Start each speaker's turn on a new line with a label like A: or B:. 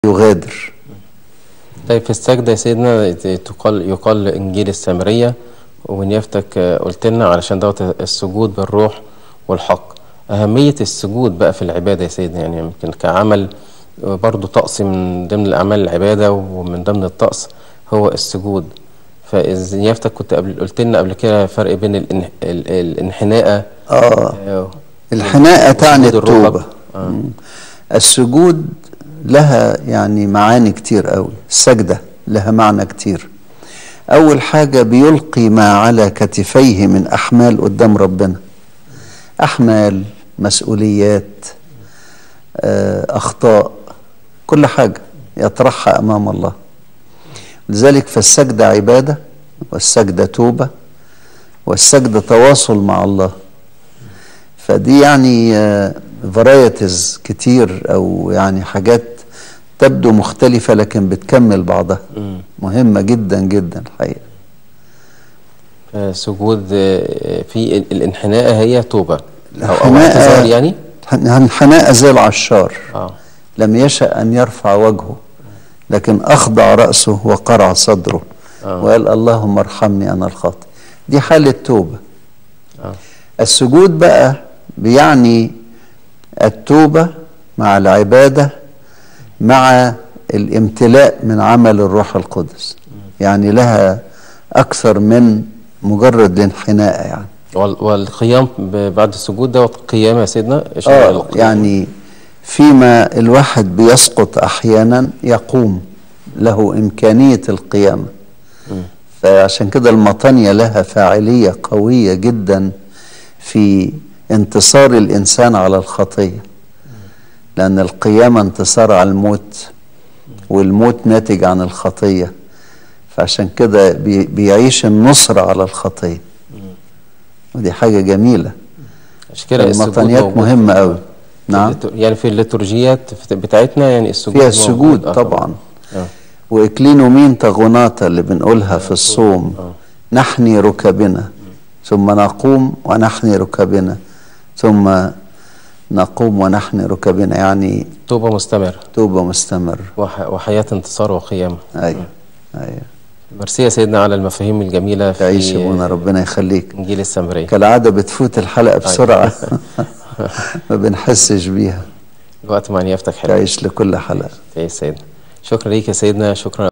A: يغادر
B: طيب في السجدة يا سيدنا تقال يقال إنجيل السامرية ونيافتك قلت لنا علشان دوت السجود بالروح والحق أهمية السجود بقى في العبادة يا سيدنا يعني يمكن كعمل برضو طقس من ضمن الأعمال العبادة ومن ضمن الطقس هو السجود فإذا نيافتك كنت قبل قلت لنا قبل كده فرق بين الانح... ال- الانحناءة
A: اه
B: آه،
A: الحناءة تعني
B: وسجود الركب.
A: التوبة مم. السجود لها يعني معاني كتير قوي السجدة لها معنى كتير أول حاجة بيلقي ما على كتفيه من أحمال قدام ربنا أحمال مسؤوليات آه، أخطاء كل حاجة يطرحها أمام الله لذلك فالسجدة عبادة والسجدة توبة والسجدة تواصل مع الله فدي يعني فرايتيز كتير او يعني حاجات تبدو مختلفة لكن بتكمل بعضها
B: مم.
A: مهمة جدا جدا الحقيقة
B: سجود آه، في ال- الانحناء هي توبة أو, أو
A: الانحناء-
B: اعتذار يعني
A: الحناء زي العشار
B: اه
A: لم يشأ أن يرفع وجهه لكن أخضع رأسه وقرع صدره
B: آه.
A: وقال اللهم ارحمني أنا الخاطئ دي حالة توبة
B: اه
A: السجود بقى بيعني التوبة مع العبادة مع الامتلاء من عمل الروح القدس يعني لها أكثر من مجرد الانحناء يعني
B: وال- والقيام ب- بعد السجود دوت قيام يا سيدنا إشارة
A: آه
B: للقيام.
A: يعني فيما الواحد بيسقط أحيانا يقوم له إمكانية القيامة
B: مم.
A: فعشان كده المطانية لها فاعلية قوية جدا في انتصار الإنسان على الخطية لأن القيامة انتصار على الموت والموت ناتج عن الخطية فعشان كده بي- بيعيش النصرة على الخطية ودي حاجة جميلة
B: عشان كده السجود
A: المطانيات
B: موجود
A: مهمة
B: في-
A: أوي
B: في
A: نعم
B: الليتور- يعني في الليتورجيات بت- بتاعتنا يعني السجود
A: فيها
B: موجود.
A: السجود
B: آه
A: طبعا
B: آه.
A: وإكلينومين تغناطة اللي بنقولها في الصوم
B: آه.
A: نحني ركبنا ثم نقوم ونحني ركبنا ثم نقوم ونحني ركبنا يعني
B: توبة مستمرة
A: توبة مستمرة
B: وح... وحياة انتصار وقيامة
A: أيوة أيوة
B: ميرسي يا سيدنا على المفاهيم الجميلة
A: تعيش يا
B: في
A: ابونا ربنا يخليك
B: إنجيل السامرية
A: كالعادة بتفوت الحلقة بسرعة ما بنحسش بيها
B: الوقت مع نيافتك حلو
A: تعيش لكل حلقة
B: تعيش سيدنا شكرا ليك يا سيدنا شكرا